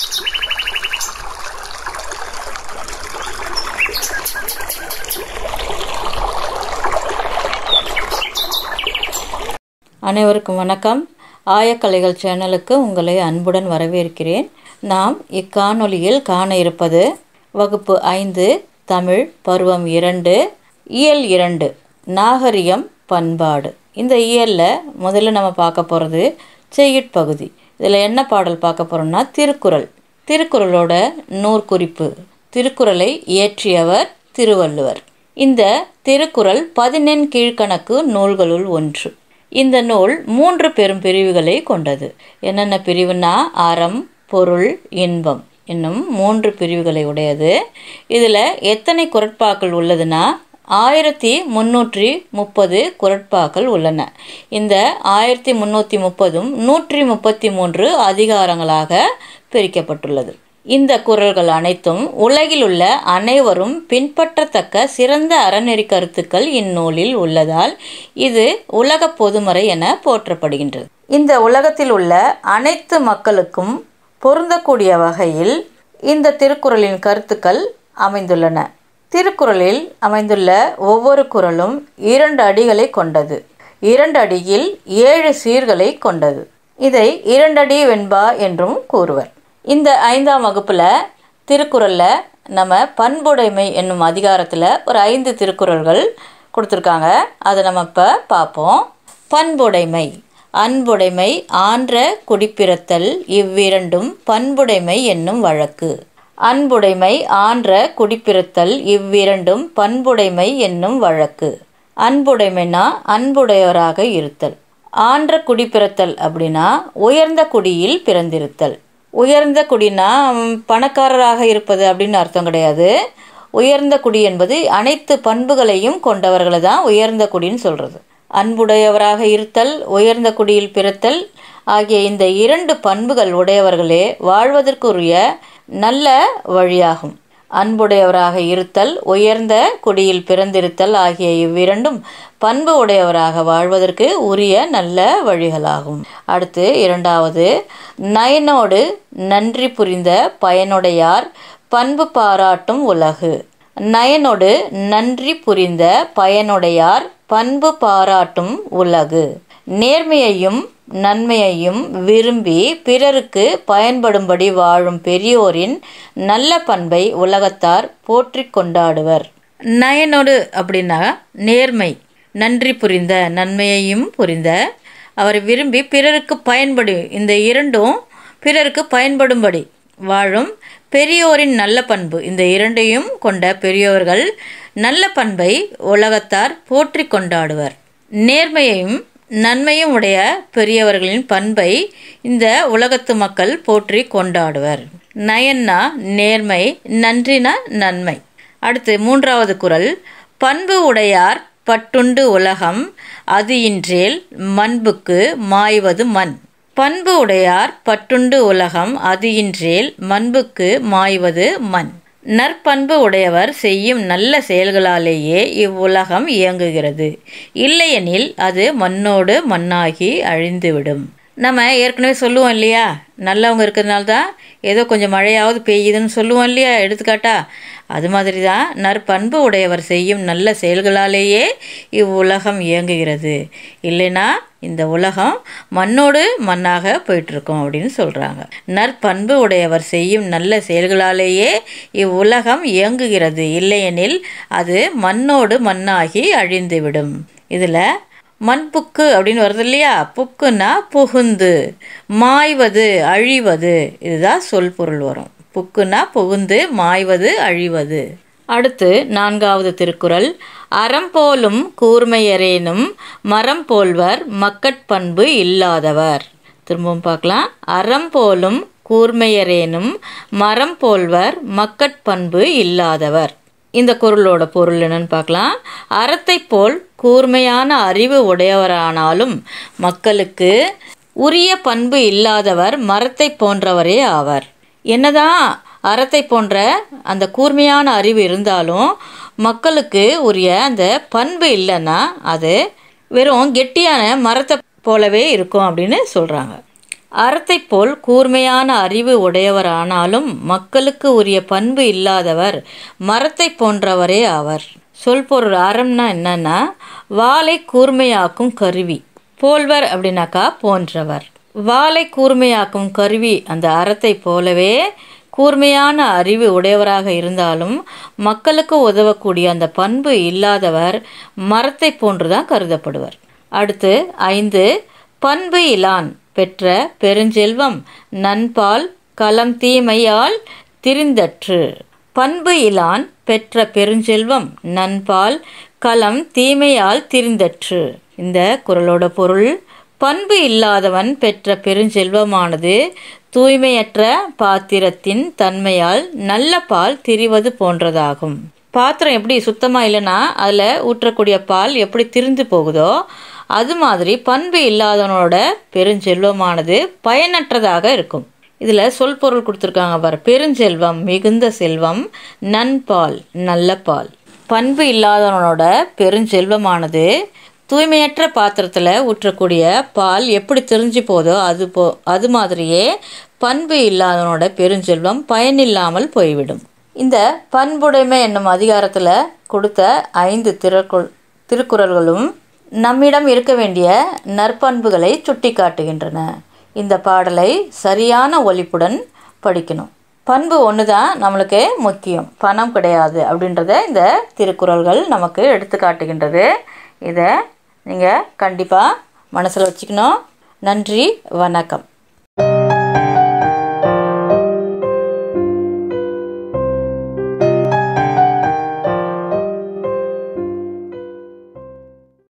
அனைவருக்கும் வணக்கம் ஆயக்கலைகள் சேனலுக்கு உங்களை அன்புடன் வரவேற்கிறேன் நாம் இக்காணொளியில் காண இருப்பது வகுப்பு ஐந்து தமிழ் பருவம் இரண்டு இயல் இரண்டு நாகரிகம் பண்பாடு இந்த இயலில் முதல்ல நம்ம பார்க்க போகிறது செய்யுட்பகுதி இதில் என்ன பாடல் பார்க்க போகிறோம்னா திருக்குறள் திருக்குறளோட நூற்குறிப்பு திருக்குறளை இயற்றியவர் திருவள்ளுவர் இந்த திருக்குறள் பதினெண் கீழ்க்கணக்கு நூல்களுள் ஒன்று இந்த நூல் மூன்று பெரும் பிரிவுகளை கொண்டது என்னென்ன பிரிவுனா அறம் பொருள் இன்பம் என்னும் மூன்று பிரிவுகளை உடையது இதில் எத்தனை குரட்பாக்கள் உள்ளதுன்னா ஆயிரத்தி முந்நூற்றி முப்பது குரட்பாக்கள் உள்ளன இந்த ஆயிரத்தி முந்நூற்றி முப்பதும் நூற்றி முப்பத்தி மூன்று அதிகாரங்களாக பிரிக்கப்பட்டுள்ளது இந்த குரல்கள் அனைத்தும் உலகில் உள்ள அனைவரும் பின்பற்றத்தக்க சிறந்த அறநெறி கருத்துக்கள் இந்நூலில் உள்ளதால் இது உலக பொதுமறை என போற்றப்படுகின்றது இந்த உலகத்தில் உள்ள அனைத்து மக்களுக்கும் பொருந்தக்கூடிய வகையில் இந்த திருக்குறளின் கருத்துக்கள் அமைந்துள்ளன திருக்குறளில் அமைந்துள்ள ஒவ்வொரு குறளும் இரண்டு அடிகளை கொண்டது இரண்டு அடியில் ஏழு சீர்களை கொண்டது இதை இரண்டடி வெண்பா என்றும் கூறுவர் இந்த ஐந்தாம் வகுப்பில் திருக்குறளில் நம்ம பண்புடைமை என்னும் அதிகாரத்தில் ஒரு ஐந்து திருக்குறள்கள் கொடுத்துருக்காங்க அதை நம்ம இப்போ பார்ப்போம் பண்புடைமை அன்புடைமை ஆன்ற குடிப்பிறத்தல் இவ்விரண்டும் பண்புடைமை என்னும் வழக்கு அன்புடைமை ஆன்ற குடிப்பிறத்தல் இவ்விரண்டும் பண்புடைமை என்னும் வழக்கு அன்புடைமைனா அன்புடையவராக இருத்தல் ஆன்ற குடிப்பிறத்தல் அப்படின்னா உயர்ந்த குடியில் பிறந்திருத்தல் உயர்ந்த குடினா பணக்காரராக இருப்பது அப்படின்னு அர்த்தம் கிடையாது உயர்ந்த குடி என்பது அனைத்து பண்புகளையும் கொண்டவர்களை தான் உயர்ந்த குடின்னு சொல்கிறது அன்புடையவராக இருத்தல் உயர்ந்த குடியில் பிறத்தல் ஆகிய இந்த இரண்டு பண்புகள் உடையவர்களே வாழ்வதற்குரிய நல்ல வழியாகும் அன்புடையவராக இருத்தல் உயர்ந்த குடியில் பிறந்திருத்தல் ஆகிய இவ்விரண்டும் பண்பு உடையவராக வாழ்வதற்கு உரிய நல்ல வழிகளாகும் அடுத்து இரண்டாவது நயனோடு நன்றி புரிந்த பயனுடையார் பண்பு பாராட்டும் உலகு நயனோடு நன்றி புரிந்த பயனுடையார் பண்பு பாராட்டும் உலகு நேர்மையையும் நன்மையையும் விரும்பி பிறருக்கு பயன்படும்படி வாழும் பெரியோரின் நல்ல பண்பை உலகத்தார் போற்றி கொண்டாடுவர் நயனோடு அப்படின்னா நேர்மை நன்றி புரிந்த நன்மையையும் புரிந்த அவர் விரும்பி பிறருக்கு பயன்படு இந்த இரண்டும் பிறருக்கு பயன்படும்படி வாழும் பெரியோரின் நல்ல பண்பு இந்த இரண்டையும் கொண்ட பெரியோர்கள் நல்ல பண்பை உலகத்தார் போற்றி கொண்டாடுவர் நேர்மையையும் நன்மையும் உடைய பெரியவர்களின் பண்பை இந்த உலகத்து மக்கள் போற்றி கொண்டாடுவர் நயன்னா நேர்மை நன்றினா நன்மை அடுத்து மூன்றாவது குரல் பண்பு உடையார் பட்டுண்டு உலகம் அது இன்றேல் மண்புக்கு மாய்வது மண் பண்பு உடையார் பட்டுண்டு உலகம் அது இன்றேல் மண்புக்கு மாய்வது மண் நற்பண்பு உடையவர் செய்யும் நல்ல செயல்களாலேயே இவ்வுலகம் இயங்குகிறது இல்லையெனில் அது மண்ணோடு மண்ணாகி அழிந்துவிடும் நம்ம ஏற்கனவே சொல்லுவோம் இல்லையா நல்லவங்க இருக்கிறதுனால தான் ஏதோ கொஞ்சம் மழையாவது பெய்யுதுன்னு சொல்லுவோம் இல்லையா எடுத்துக்காட்டா அது மாதிரி தான் நற்பண்பு உடையவர் செய்யும் நல்ல செயல்களாலேயே இவ்வுலகம் இயங்குகிறது இல்லைன்னா இந்த உலகம் மண்ணோடு மண்ணாக போயிட்டுருக்கோம் அப்படின்னு சொல்கிறாங்க நற்பண்பு உடையவர் செய்யும் நல்ல செயல்களாலேயே இவ்வுலகம் இயங்குகிறது இல்லையெனில் அது மண்ணோடு மண்ணாகி அழிந்துவிடும் இதில் மண்புக்கு அப்படின்னு வருது இல்லையா புக்குன்னா புகுந்து மாய்வது அழிவது இதுதான் சொல் பொருள் வரும் புக்குன்னா புகுந்து மாய்வது அழிவது அடுத்து நான்காவது திருக்குறள் அறம் போலும் கூர்மையரேனும் மரம் போல்வர் மக்கட்பண்பு இல்லாதவர் திரும்பவும் பார்க்கலாம் அறம் போலும் கூர்மையரேனும் மரம் போல்வர் மக்கட்பண்பு இல்லாதவர் இந்த குரலோட பொருள் என்னன்னு பார்க்கலாம் அறத்தை போல் கூர்மையான அறிவு உடையவரானாலும் மக்களுக்கு உரிய பண்பு இல்லாதவர் மரத்தை போன்றவரே ஆவார் என்னதான் அறத்தை போன்ற அந்த கூர்மையான அறிவு இருந்தாலும் மக்களுக்கு உரிய அந்த பண்பு இல்லைன்னா அது வெறும் கெட்டியான மரத்தை போலவே இருக்கும் அப்படின்னு சொல்கிறாங்க அறத்தை போல் கூர்மையான அறிவு உடையவரானாலும் மக்களுக்கு உரிய பண்பு இல்லாதவர் மரத்தை போன்றவரே ஆவர் சொல் பொருள் அறம்னா என்னன்னா வாளை கூர்மையாக்கும் கருவி போல்வர் அப்படின்னாக்கா போன்றவர் வாளை கூர்மையாக்கும் கருவி அந்த அறத்தை போலவே கூர்மையான அறிவு உடையவராக இருந்தாலும் மக்களுக்கு உதவக்கூடிய அந்த பண்பு இல்லாதவர் மரத்தை போன்றுதான் கருதப்படுவர் அடுத்து ஐந்து பண்பு இலான் பெற்ற பெருஞ்செல்வம் நண்பால் களம் தீமையால் திரிந்தற்று பண்பு இலான் பெற்ற பெருஞ்செல்வம் நண்பால் களம் தீமையால் திரிந்தற்று இந்த குரலோட பொருள் பண்பு இல்லாதவன் பெற்ற பெருஞ்செல்வமானது தூய்மையற்ற பாத்திரத்தின் தன்மையால் நல்ல பால் திரிவது போன்றதாகும் பாத்திரம் எப்படி சுத்தமாக இல்லைன்னா அதில் ஊற்றக்கூடிய பால் எப்படி திரிந்து போகுதோ அது மாதிரி பண்பு இல்லாதவனோட பெருஞ்செல்வமானது பயனற்றதாக இருக்கும் இதில் சொல் பொருள் கொடுத்துருக்காங்க பாரு பெருஞ்செல்வம் மிகுந்த செல்வம் நன்பால் நல்ல பால் பண்பு இல்லாதவனோட பெருஞ்செல்வமானது தூய்மையற்ற பாத்திரத்தில் ஊற்றக்கூடிய பால் எப்படி தெரிஞ்சு போதோ அது போ அது மாதிரியே பண்பு இல்லாதவனோட பெருஞ்செல்வம் பயனில்லாமல் போய்விடும் இந்த பண்புடைமை என்னும் அதிகாரத்தில் கொடுத்த ஐந்து திருக்குள் திருக்குறள்களும் நம்மிடம் இருக்க வேண்டிய நற்பண்புகளை சுட்டி காட்டுகின்றன இந்த பாடலை சரியான ஒலிப்புடன் படிக்கணும் பண்பு ஒன்று தான் நம்மளுக்கு முக்கியம் பணம் கிடையாது அப்படின்றத இந்த திருக்குறள்கள் நமக்கு எடுத்து காட்டுகின்றது இதை நீங்கள் கண்டிப்பாக மனசில் வச்சுக்கணும் நன்றி வணக்கம்